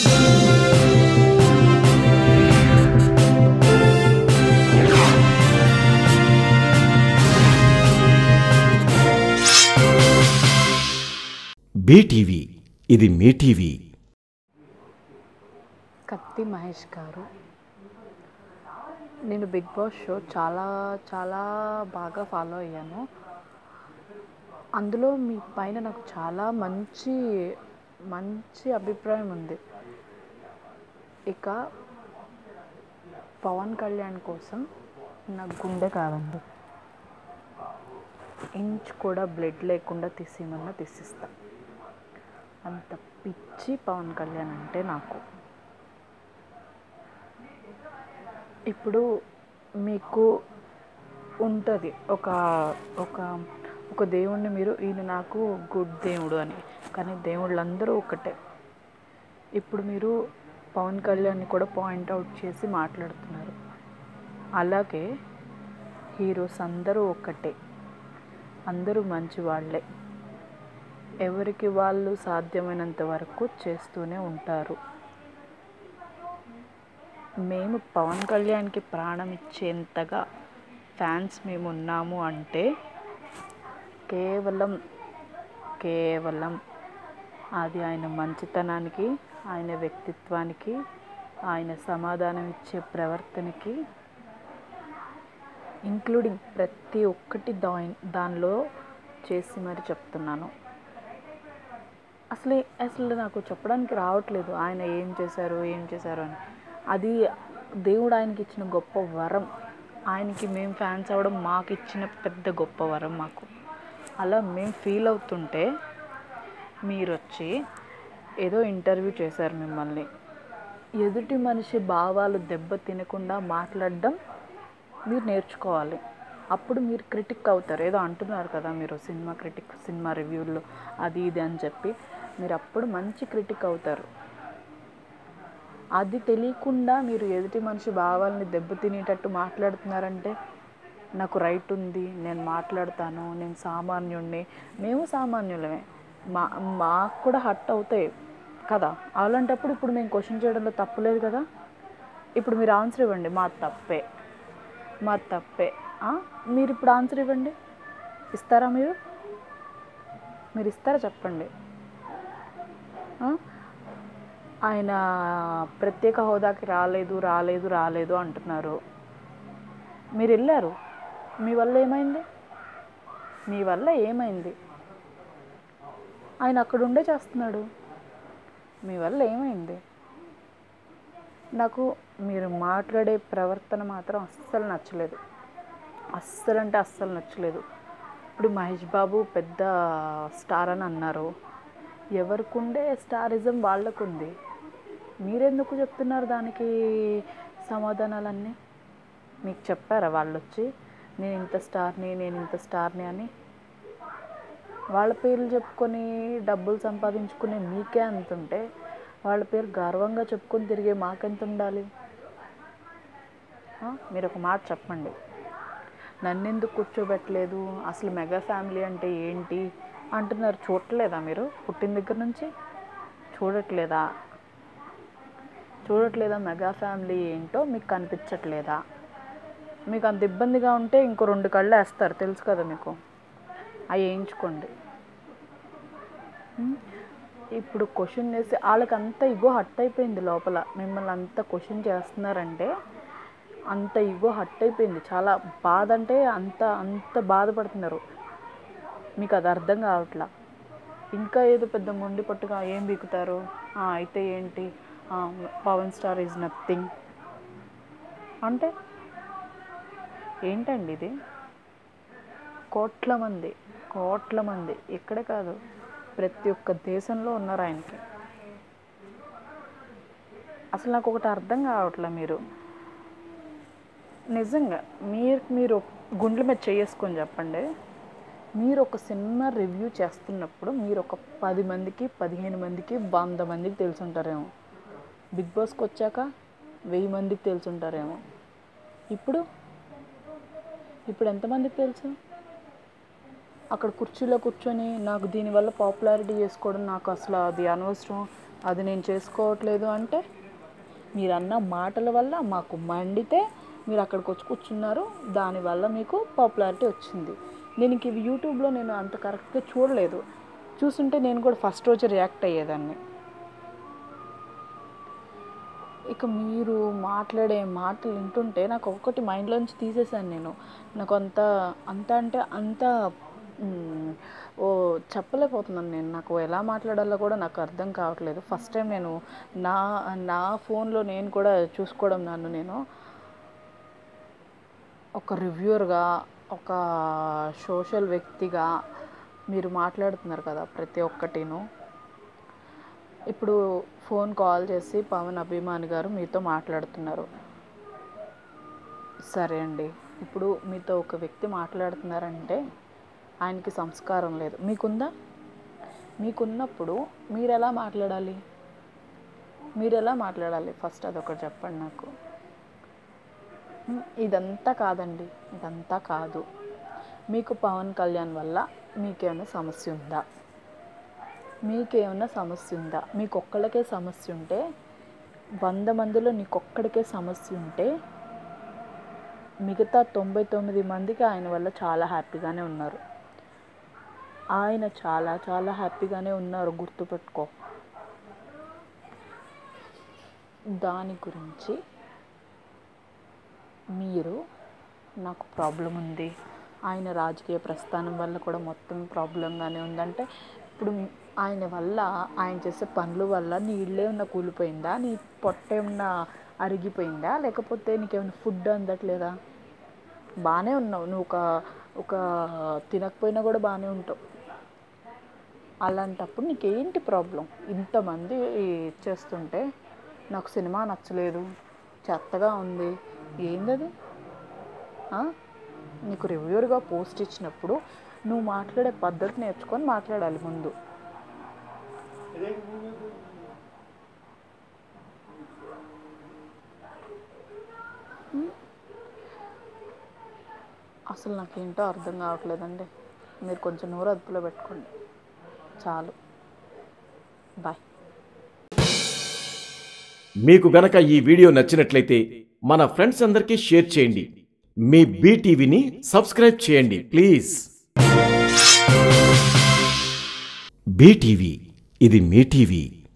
BTV ఇది మీ TV కత్తి మహేష్ గారు నేను బిగ్ బాస్ షో చాలా చాలా బాగా ఫాలో అయ్యాను అందులో మీ పైన నాకు చాలా మంచి మంచి అభిప్రాయం ఉంది ఇక పవన్ కళ్యాణ్ కోసం నా గుండె కాదండి ఇంచ్ కూడా బ్లడ్ లేకుండా తీసేయమన్నా తీసిస్తా అంత పిచ్చి పవన్ కళ్యాణ్ అంటే నాకు ఇప్పుడు మీకు ఉంటుంది ఒక ఒక ఒక దేవుణ్ణి మీరు ఈయన నాకు గుడ్ దేవుడు అని కానీ దేవుళ్ళందరూ ఒకటే ఇప్పుడు మీరు పవన్ కళ్యాణ్ని కూడా పాయింట్ అవుట్ చేసి మాట్లాడుతున్నారు అలాగే హీరోస్ అందరూ ఒక్కటే అందరూ మంచి వాళ్ళే ఎవరికి వాళ్ళు సాధ్యమైనంత వరకు చేస్తూనే ఉంటారు మేము పవన్ కళ్యాణ్కి ప్రాణం ఇచ్చేంతగా ఫ్యాన్స్ మేము ఉన్నాము అంటే కేవలం కేవలం అది ఆయన మంచితనానికి ఆయన వ్యక్తిత్వానికి ఆయన సమాధానం ఇచ్చే ప్రవర్తనకి ఇంక్లూడింగ్ ప్రతి ఒక్కటి దా దానిలో చేసి మరి చెప్తున్నాను అసలు అసలు నాకు చెప్పడానికి రావట్లేదు ఆయన ఏం చేశారు ఏం చేశారు అని అది దేవుడు ఆయనకి ఇచ్చిన గొప్ప వరం ఆయనకి మేము ఫ్యాన్స్ అవ్వడం మాకు ఇచ్చిన పెద్ద గొప్ప వరం మాకు అలా మేము ఫీల్ అవుతుంటే మీరు వచ్చి ఏదో ఇంటర్వ్యూ చేశారు మిమ్మల్ని ఎదుటి మనిషి భావాలు దెబ్బ తినకుండా మాట్లాడడం మీరు నేర్చుకోవాలి అప్పుడు మీరు క్రిటిక్ అవుతారు ఏదో అంటున్నారు కదా మీరు సినిమా క్రిటిక్ సినిమా రివ్యూల్లో అది ఇది అని చెప్పి మీరు అప్పుడు మంచి క్రిటిక్ అవుతారు అది తెలియకుండా మీరు ఎదుటి మనిషి భావాలని దెబ్బతినేటట్టు మాట్లాడుతున్నారంటే నాకు రైట్ ఉంది నేను మాట్లాడతాను నేను సామాన్యుడిని మేము సామాన్యులమే మా మాకు కూడా హట్ అవుతాయి కదా అలాంటప్పుడు ఇప్పుడు మేము క్వశ్చన్ చేయడంలో తప్పులేదు కదా ఇప్పుడు మీరు ఆన్సర్ ఇవ్వండి మా తప్పే మా తప్పే ఆ? మీరు ఇప్పుడు ఆన్సర్ ఇవ్వండి ఇస్తారా మీరు మీరు ఇస్తారా చెప్పండి ఆ? ఆయన ప్రత్యేక హోదాకి రాలేదు రాలేదు రాలేదు అంటున్నారు మీరు వెళ్ళారు మీ వల్ల ఏమైంది మీ వల్ల ఏమైంది ఆయన అక్కడ ఉండే చేస్తున్నాడు మీ వల్ల ఏమైంది నాకు మీరు మాట్లాడే ప్రవర్తన మాత్రం అస్సలు నచ్చలేదు అస్సలు అంటే అస్సలు నచ్చలేదు ఇప్పుడు మహేష్ బాబు పెద్ద స్టార్ అని అన్నారు ఎవరికి ఉండే స్టారిజం వాళ్ళకు ఉంది మీరెందుకు చెప్తున్నారు దానికి సమాధానాలన్నీ మీకు చెప్పారా వాళ్ళు వచ్చి నేను ఇంత స్టార్ని నేను ఇంత స్టార్ని అని వాళ్ళ పేర్లు చెప్పుకొని డబ్బులు సంపాదించుకునే మీకే అంత ఉంటే వాళ్ళ పేరు గర్వంగా చెప్పుకొని తిరిగే మాకెంత ఉండాలి ఆ? మీరు ఒక మాట చెప్పండి నన్ను ఎందుకు కూర్చోబెట్టలేదు అసలు మెగా ఫ్యామిలీ అంటే ఏంటి అంటున్నారు చూడట్లేదా మీరు పుట్టిన దగ్గర నుంచి చూడట్లేదా చూడట్లేదా మెగా ఫ్యామిలీ ఏంటో మీకు కనిపించట్లేదా మీకు అంత ఇబ్బందిగా ఉంటే ఇంకో రెండు కళ్ళు వేస్తారు తెలుసు కదా మీకు అవి వేయించుకోండి ఉం? ఇప్పుడు క్వశ్చన్ చేసి వాళ్ళకి అంత ఇగో హట్ అయిపోయింది లోపల మిమ్మల్ని అంత క్వశ్చన్ చేస్తున్నారంటే అంత ఇగో హట్ అయిపోయింది చాలా బాధ అంటే అంత అంత బాధపడుతున్నారు మీకు అది అర్థం కావట్లా ఇంకా ఏదో పెద్ద మొండి పట్టుగా ఏం బీకుతారు ఆ, అయితే ఏంటి ఆ, పవన్ స్టార్ ఈజ్ నథింగ్ అంటే ఏంటండి ఇది కోట్ల మంది కోట్ల మంది ఇక్కడే కాదు ప్రతి ఒక్క దేశంలో ఉన్నారు ఆయనకి అసలు నాకు ఒకటి అర్థం కావట్లే మీరు నిజంగా మీరు మీరు గుండెల మీద చేసుకొని చెప్పండి మీరు ఒక సినిమా రివ్యూ చేస్తున్నప్పుడు మీరు ఒక పది మందికి పదిహేను మందికి వంద మందికి తెలుసుంటారేమో బిగ్ బాస్కి వచ్చాక వెయ్యి మందికి తెలుసుంటారేమో ఇప్పుడు ఇప్పుడు ఎంతమందికి తెలుసు అక్కడ కుర్చీలో కూర్చొని నాకు దీనివల్ల పాపులారిటీ చేసుకోవడం నాకు అసలు అది అనవసరం అది నేను చేసుకోవట్లేదు అంటే మీరు అన్న మాటల వల్ల మాకు మండితే మీరు అక్కడికి వచ్చి కూర్చున్నారు దానివల్ల మీకు పాపులారిటీ వచ్చింది నేను ఇంక ఇవి యూట్యూబ్లో నేను అంత కరెక్ట్గా చూడలేదు చూస్తుంటే నేను కూడా ఫస్ట్ రోజు రియాక్ట్ అయ్యేదాన్ని ఇక మీరు మాట్లాడే మాటలు వింటుంటే నాకు ఒక్కటి మైండ్లోంచి తీసేసాను నేను నాకు అంత అంత అంటే అంత మ్, ఓ చెప్పలేకపోతున్నాను నేను నాకు ఎలా మాట్లాడాలో కూడా నాకు అర్థం కావట్లేదు ఫస్ట్ టైం నేను నా నా ఫోన్లో నేను కూడా చూసుకోవడం నన్ను నేను ఒక రివ్యూర్గా ఒక సోషల్ వ్యక్తిగా మీరు మాట్లాడుతున్నారు కదా ప్రతి ఒక్కటిను ఇప్పుడు ఫోన్ కాల్ చేసి పవన్ అభిమాని గారు మీతో మాట్లాడుతున్నారు సరే అండి ఇప్పుడు మీతో ఒక వ్యక్తి మాట్లాడుతున్నారంటే ఆయనకి సంస్కారం లేదు మీకుందా మీకున్నప్పుడు మీరు ఎలా మాట్లాడాలి మీరు ఎలా మాట్లాడాలి ఫస్ట్ అదొకటి చెప్పండి నాకు ఉమ్, ఇదంతా కాదండి ఇదంతా కాదు మీకు పవన్ కళ్యాణ్ వల్ల మీకేమైనా సమస్య ఉందా మీకేమైనా సమస్య ఉందా మీకు ఒక్కళ్ళకే సమస్య ఉంటే వంద మందిలో నీకొక్కడికే సమస్య ఉంటే మిగతా తొంభై తొమ్మిది మందికి ఆయన వల్ల చాలా హ్యాపీగానే ఉన్నారు ఆయన చాలా చాలా హ్యాపీగానే ఉన్నారు గుర్తుపెట్టుకో దాని గురించి మీరు నాకు ప్రాబ్లం ఉంది ఆయన రాజకీయ ప్రస్థానం వల్ల కూడా మొత్తం ప్రాబ్లంగానే ఉందంటే ఇప్పుడు ఆయన వల్ల ఆయన చేసే పనుల వల్ల నీ ఇల్లే ఉన్న కూలిపోయిందా నీ పొట్ట ఏమన్నా అరిగిపోయిందా లేకపోతే నీకేమైనా ఫుడ్ అందట్లేదా బాగానే ఉన్నావు నువ్వు ఒక ఒక తినకపోయినా కూడా బాగానే ఉంటావు అలాంటప్పుడు నీకేంటి ప్రాబ్లం ఇంతమంది చేస్తుంటే నాకు సినిమా నచ్చలేదు చెత్తగా ఉంది ఏందది ఆ? నీకు రివ్యూర్గా పోస్ట్ ఇచ్చినప్పుడు నువ్వు మాట్లాడే పద్ధతి నేర్చుకొని మాట్లాడాలి ముందు ఉం? అసలు నాకేంటో అర్థం కావట్లేదండి మీరు కొంచెం నోరు అదుపులో పెట్టుకోండి చాలు బాయ్ మీకు గనక ఈ వీడియో నచ్చినట్లయితే మన ఫ్రెండ్స్ అందరికీ షేర్ చేయండి మీ బీటీవీని సబ్స్క్రైబ్ చేయండి ప్లీజ్ బీటీవీ ఇది మీ టీవీ